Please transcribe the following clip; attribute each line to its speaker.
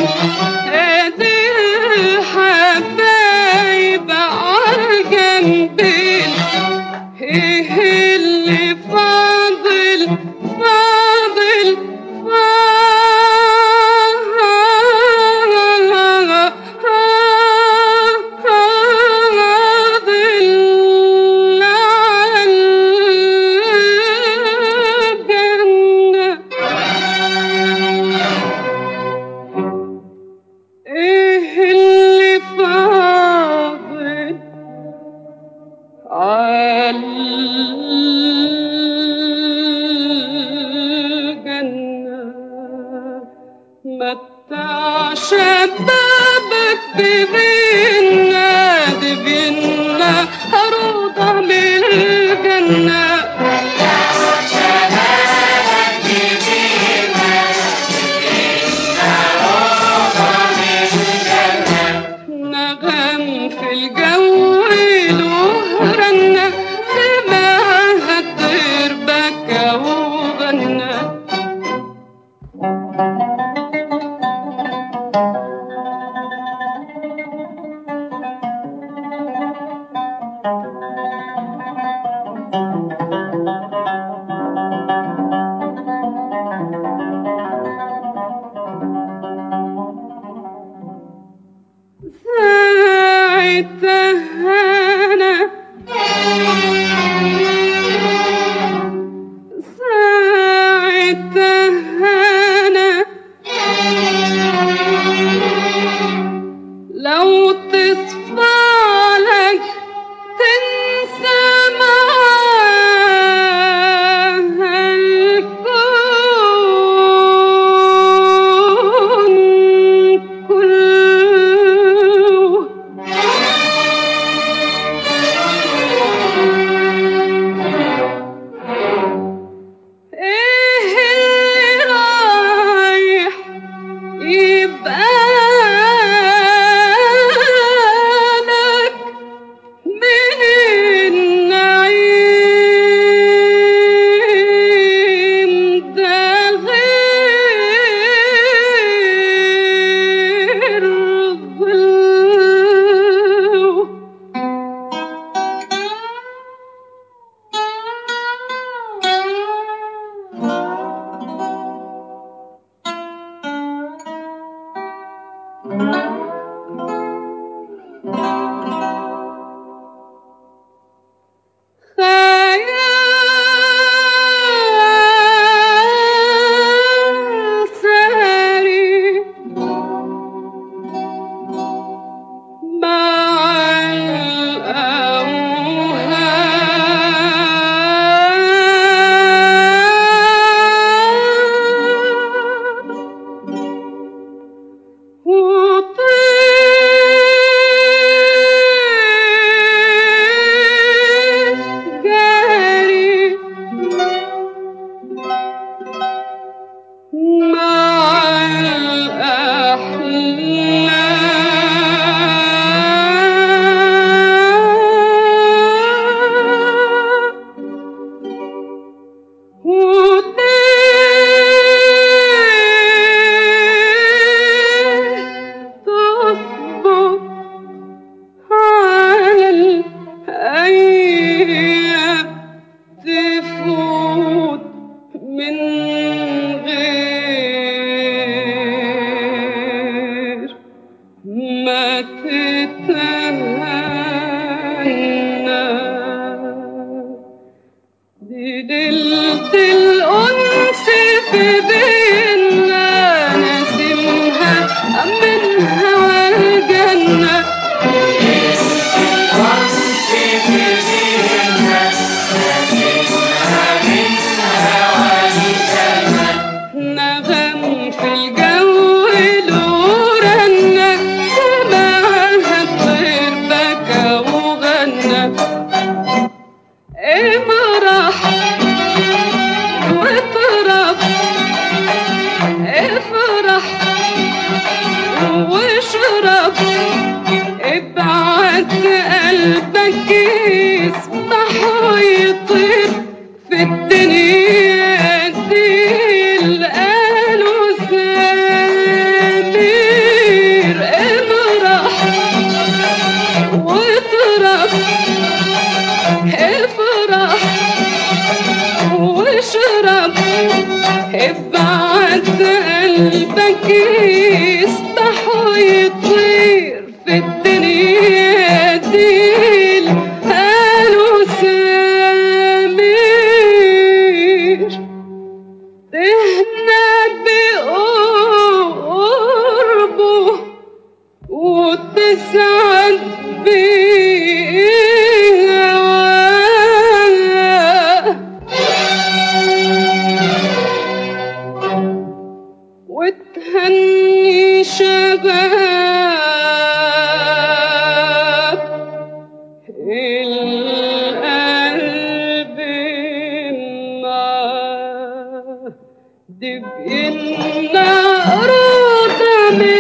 Speaker 1: ادي الحبايب عالجنبين ايه اللي فاضل فاضل فاضل على الجنة ايه اللي فاضل عالجنة متع شبابك ببينا دبينا روضة من الجنة نغم في الجو له رنة سمعها الطير بكى وغنى ساعتها أنا ساعتها أنا لو تصفى لك تنسى معاها الكون كله ايه اللي رايح يبقى لك من النعيم ده غير ظله خيال ساري مع الأوهام وطير جاري مع الأحلام تصبر على الأيام تفوت من غير ما تتهنى دي ليلة الأنس في بينا نسيمها من هوى الجنة نغم في الجو له رنة سمعها الطير بكى وغنى افرح واطرب افرح واشرب ابعت قلبك يسبح ويطير في الدنيا دي القالوا سامي ابعت قلبك يسبح ويطير في الدنيا دي قالوا سمير تهنى بقربه وتسعد بهواه وتهني شباب القلب معاه دي بإن روضة من